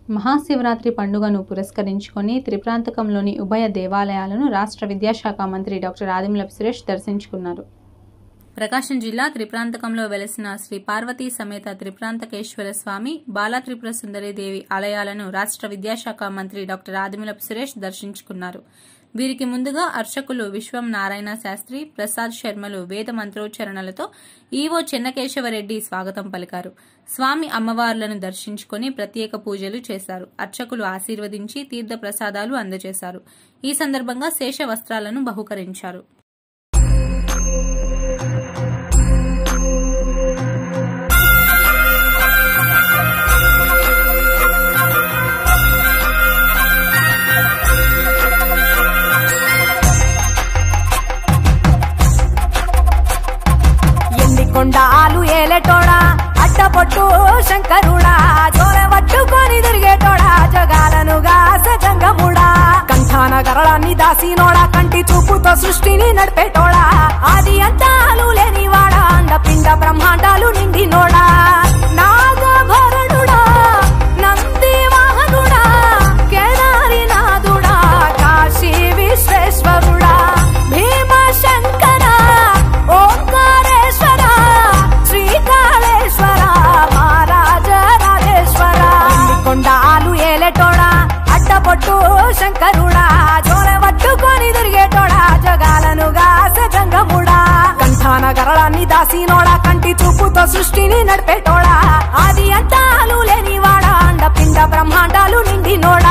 మహాశివరాత్రి పండుగను పురస్కరించుకొని త్రిప్రాంతకంలోని ఉభయ దేవాలయాలను రాష్ట్ర విద్యాశాఖ మంత్రి డాక్టర్ ఆదిమూలపు సురేష్ దర్శించుకున్నారు ప్రకాశం జిల్లా త్రిప్రాంతకంలో వెలసిన శ్రీ పార్వతీ సమేత త్రిప్రాంతకేశ్వర స్వామి బాలా త్రిపుర సుందరీదేవి ఆలయాలను రాష్ట్ర విద్యాశాఖ మంత్రి డాక్టర్ ఆదిమూలపు సురేష్ దర్శించుకున్నారు వీరికి ముందుగా అర్చకులు విశ్వం నారాయణ శాస్త్రి ప్రసాద్ శర్మలు వేద మంత్రోచ్చరణలతో ఈవో చెన్నకేశవరెడ్డి స్వాగతం పలికారు స్వామి అమ్మవార్లను దర్శించుకుని ప్రత్యేక పూజలు చేశారు అర్చకులు ఆశీర్వదించి తీర్థ ప్రసాదాలు అందజేశారు ఈ సందర్భంగా శేష వస్త్రాలను బహుకరించారు ఎన్ని కొండాలు ఏలేటోడా అడ్డపొట్టు శంకరుడా జోల పట్టుకొని తిరిగేటోడా జగాలను గాస జంగముడా కంఠాన గరళాన్ని దాసినోడా కంటి చూపుతో సృష్టిని నడిపేటోడా ఆది అంతాలు లేనివాడా అండపిండ బ్రహ్మాండాలు నిండినోడా నాగభరణుడా నంది వాహనుడా కేదారినాథుడా కాశీ విశ్వేశ్వరుడా భీమశంకర ఓంకారేశ్వర శ్రీకాళేశ్వర మహారాజ రాజేశ్వర కొండాలు ఏలేటోడా అడ్డపొట్టు శంకరుడా జోల పట్టుకొని తిరిగేటోడా జగాలను గాస జంగముడా కంఠాన గరళాన్ని దాసినోడా కంటి చూపుతో సృష్టిని నడిపేటోడా ఆది అంతాలు లేనివాడా అండపిండ బ్రహ్మాండాలు నిండినోడా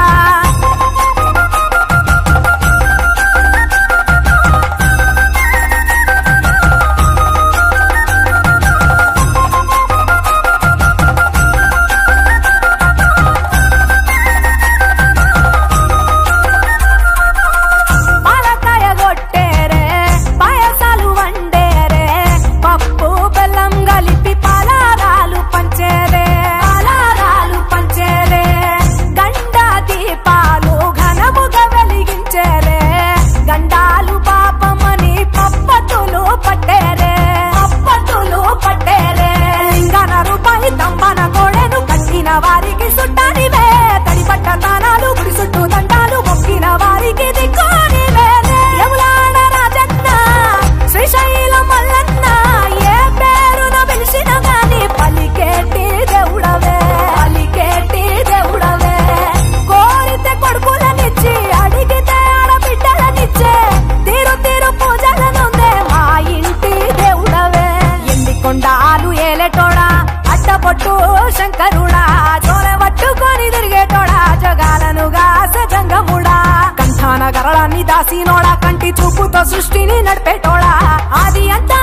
పాలకాయ కొట్టేరే పాయసాలు వండేరే పప్పు బెల్లం కలిపి పలారాలు పంచేరే పలారాలు పంచేరే గండ దీపాలు ఘనముగా వెలిగించేరే గండాలు పాపమని పప్పతులు పట్టేరే పప్పతులు పట్టేరే లింగన రూపాయి దంపన కోడెను కట్టిన వారికి సుట్టానివే తడిపట్ట తానాలు గుడి చుట్టూ దండాలు మొక్కిన వారికి దిక్కోని వేరే యములాడ రాజన్న శ్రీశైలం మల్లన్న ఏ పేరున పిలిచిన గాని పలికేటి దేవుడవే పలికేటి దేవుడవే కోరితే కొడుకులనిచ్చి అడిగితే ఆడబిడ్డలనిచ్చే తీరు తీరు పూజలనుందే మా ఇంటి దేవుడవే ఎన్ని కొండాలు ఏలేటోడా అడ్డపొట్టు శంకరుడా జోల పట్టుకొని తిరిగేటోడా జగాలను గాస జంగముడా కంఠాన గరళాన్ని దాసినోడా కంటి చూపుతో సృష్టిని నడిపేటోడా ఆది అంత